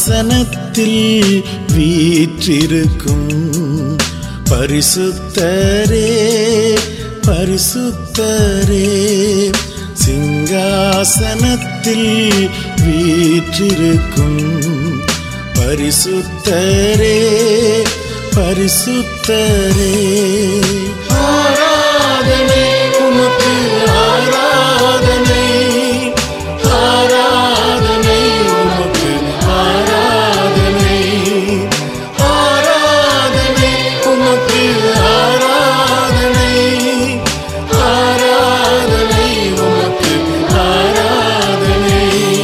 சிங்காசனத்தில் வீற்றிருக்கும் பரிசுத்தரே பரிசுத்தரே சிங்காசனத்தில் வீற்றிருக்கும் பரிசுத்தரே பரிசுத்தரே ஆராதனை உமக்கு ஆராதனை ஆராதனை உமக்கு ஆராதனை ஆராதனை உமக்கு ஆராதனை ஆராதனை உமக்கு ஆராதனை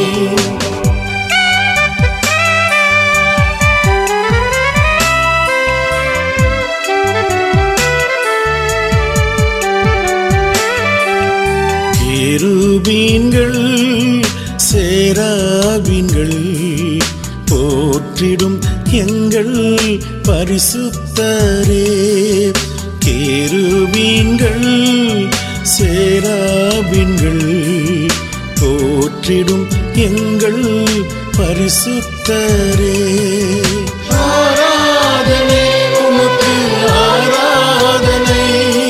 கேருபீன்கள் சேராபீன்கள் போற்றிடும் எங்கள் பரிசுத்தரே கேருபீன்கள் சேராபீன்கள் போற்றிடும் எங்கள் பரிசுத்தரே ஆராதனை உமக்கு ஆராதனை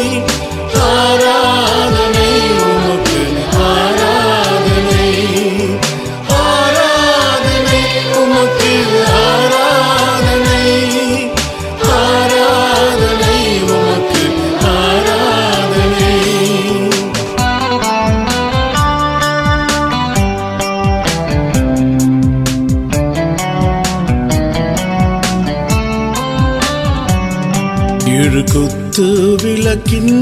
ஆராதனை உமக்கு ஆராதனை ஆராதனை உமக்கு ஆராதனை ஆராதனை உமக்கு ஆராதனை ஏழு குத்து விளக்கின்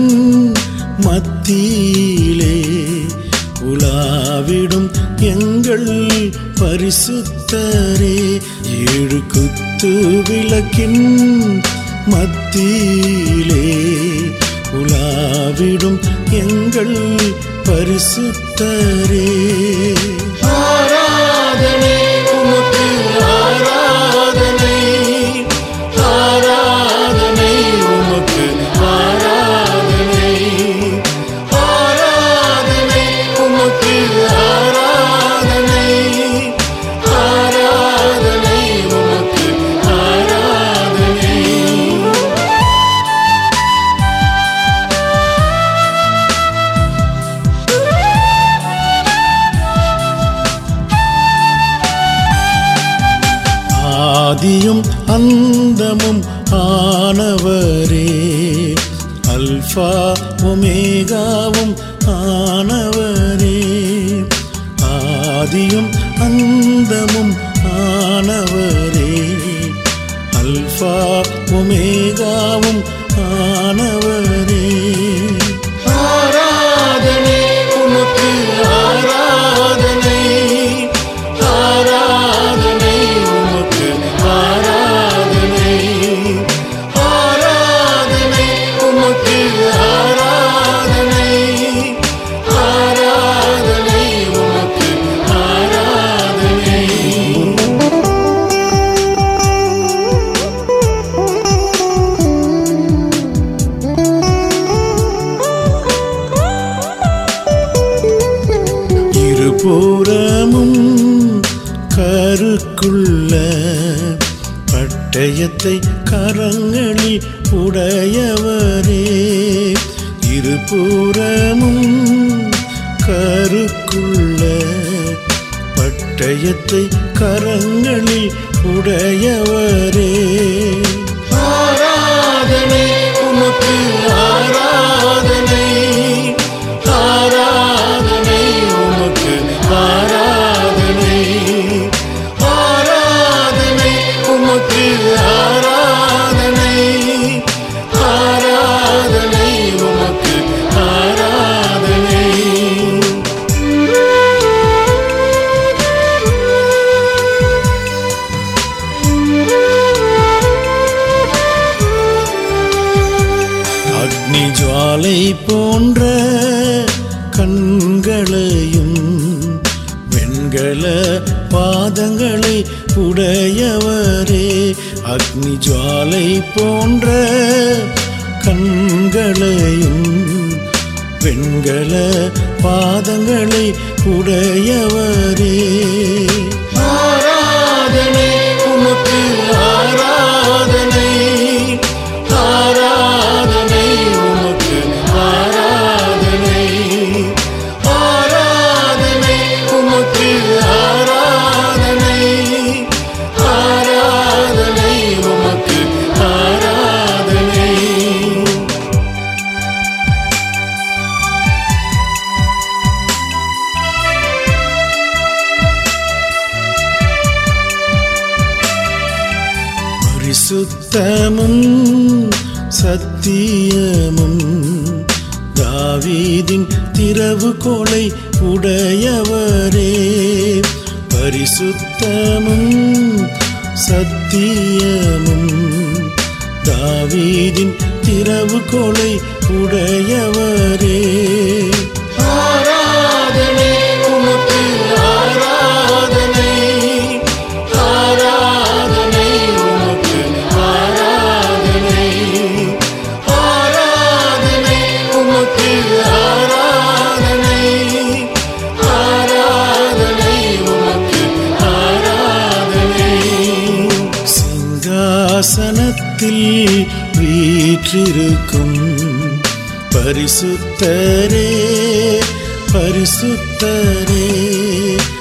மத்தியிலே உலாவிடும் எங்கள் பரிசுத்தரே ஏழு குத்து விளக்கின் மத்தியிலே உலாவிடும் எங்கள் பரிசுத்தரே ஆராதனை உமக்கு ஆராதனை ஆராதனை உமக்கு ஆராதனை ஆராதனை உமக்கு ஆராதனை ஆராதனை உமக்கு ஆராதனை ஆதியும் அந்தமும் ஆனவரே அல்பா ஒமேகாவும் ஆனவரே ஆதியும் அந்தமும் ஆனவரே அல்பா ஒமேகாவும் ஆனவரே ஆராதனை உமக்கு ஆராதனை ஆராதனை உமக்கு ஆராதனை ஆராதனை உமக்கு ஆராதனை ஆராதனை உமக்கு ஆராதனை இருபுறமும் கருக்குள்ள பட்டயத்தை கரங்களில் உடையவரே இருபுறமும் கருக்குள்ள பட்டயத்தை கரங்களில் உடையவரே ஆராதனை உமக்கு ஆராதனை ஆராதனை உமக்கு ஆராதனை ஆராதனை உமக்கு ஆராதனை ஆராதனை உமக்கு ஆராதனை அக்னி ஜுவாலை போன்ற கண்களையும் வெண்கல பாதங்களை உடையவரே அக்னி ஜுவாலை போன்ற கண்களையும் வெண்கல பாதங்களை உடையவரே ஆராதனை பரிசுத்தமும் சத்தியமும் தாவீதின் திறவுகோலை உடையவரே பரிசுத்தமும் சத்தியமும் தாவீதின் திறவுகோலை உடையவரே ஆராதனை உமக்கு ஆராதனை ஆராதனை உமக்கு ஆராதனை ஆராதனை உமக்கு ஆராதனை ஆராதனை உமக்கு ஆராதனை சிங்காசனத்தில் வீற்றிருக்கும் பரிசுத்தரே பரிசுத்தரே